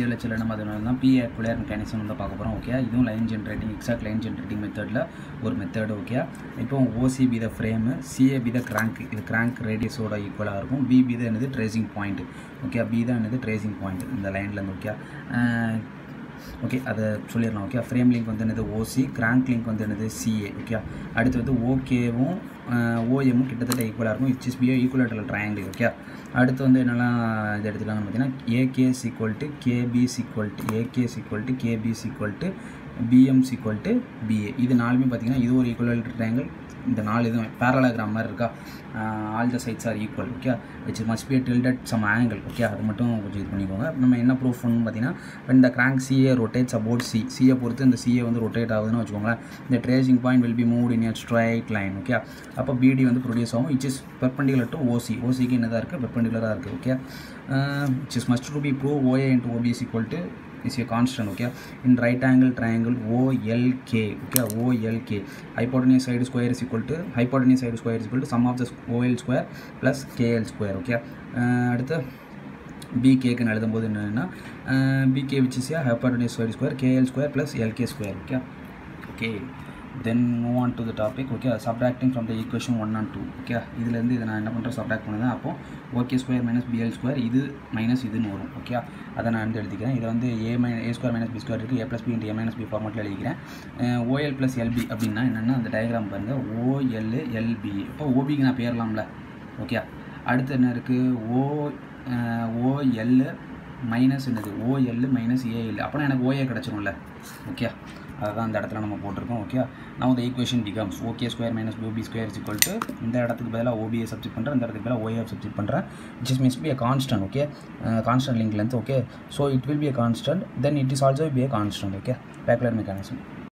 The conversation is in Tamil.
வீடியோ லெக்சரில் நம்ம அது தான் பி ஆக்குலர் மெக்கானிசம் வந்து பார்க்க போகிறோம் ஓகே இதுவும் line generating exact line generating மெத்தடில் ஒரு மெத்தடு ஓகே இப்போ OC be the frame CA be the crank இது கிராங்க் ரேடியஸோட ஈக்குவலாக இருக்கும் பி பி தான் என்னது ட்ரேசிங் பாயிண்ட் ஓகே பி தான் என்னது ட்ரேசிங் பாயிண்ட் இந்த லைன்லேருந்து ஓகே ஓகே அதை சொல்லிடலாம் ஓகே ஃப்ரேம் லிங்க் வந்து என்னது ஓசி கிராங்க் லிங்க் வந்து என்னது சிஏ ஓகே அடுத்து வந்து ஓகேவும் ஓஎம்மும் கிட்டத்தட்ட ஈக்குவலாக இருக்கும் which is PO equilateral triangle okay அடுத்து வந்து என்னெல்லாம் இது எடுத்துக்கலாம்னு பார்த்தீங்கன்னா AK's equal to KP's equal to AK's equal to KP's equal to PM's equal to PA இது நாலுமே பார்த்தீங்கன்னா இது ஒரு ஈக்குவல் ட்ரையாங்கிள் இந்த நாலு இதுவும் பேரலாகிராம் மாதிரி இருக்கா all the sides are equal okay which must be tilted some angle okay அது மட்டும் கொஞ்சம் இது பண்ணிக்கோங்க நம்ம என்ன ப்ரூஃப் பண்ணணும் பார்த்தீங்கன்னா இந்த crank CA rotates about C சியை பொறுத்து இந்த சிஏ வந்து ரொட்டேட் ஆகுதுன்னு வச்சுக்கோங்களேன் இந்த tracing point will be move in a straight line okay அப்போ பிடி வந்து ப்ரொடியூஸ் ஆகும் which is perpendicular to OC ஓசிக்கு என்னதாக இருக்குது பெர்பண்டிகுலராக இருக்குது okay which is must to be prove OA into OP's equal to is a constant okay in right angle triangle OLK okay OLK hypotenuse side square is equal to hypotenuse side square is equal to sum of the OL square plus KL square okay அடுத்து பிகேக்குன்னு எழுதும்போது என்னென்னா PK which is hypotenuse square square KL square plus LK square okay okay then move on to the topic okay subtracting from the equation one and two okay இதுலேருந்து இதை நான் என்ன பண்ணுறேன் சப்ராக்ட் பண்ணுறேன் அப்போ okay square minus PL square இது மைனஸ் இதுன்னு வரும் ஓகே அதை நான் வந்து எழுதிக்கிறேன் இதை வந்து A my A square minus B square இருக்குது A plus B into A minus B ஃபார்மெட்டில் எழுதிக்கிறேன் ஓஎல் ப்ளஸ் எல்பி அப்படின்னா என்னென்னா அந்த டயக்ராம் பாருங்கள் ஓஎல் எல்பி இப்போ ஓபிக்கு நான் பேரலாம்ல ஓகே அடுத்து என்ன இருக்குது ஓ ஓஎல் மைனஸ் என்னது ஓஎல் மைனஸ் ஏஎல் அப்போனா எனக்கு ஓஏ கிடச்சிரும்ல ஓகே அதுதான் இந்த இடத்துல நம்ம போட்டிருக்கோம் ஓகே நான் இந்த equation becomes okay square minus OB square is equal to இந்த இடத்துக்கு பதிலாக ஓபியை சப்ஜெக்ட் பண்ணுறேன் இந்த இடத்துக்கு பதிலாக ஓஏ சப்ஜெக்ட் பண்ணுறேன் which is means be a constant okay constant link length okay so it will be a constant then it is also be a constant okay Peaucellier mechanism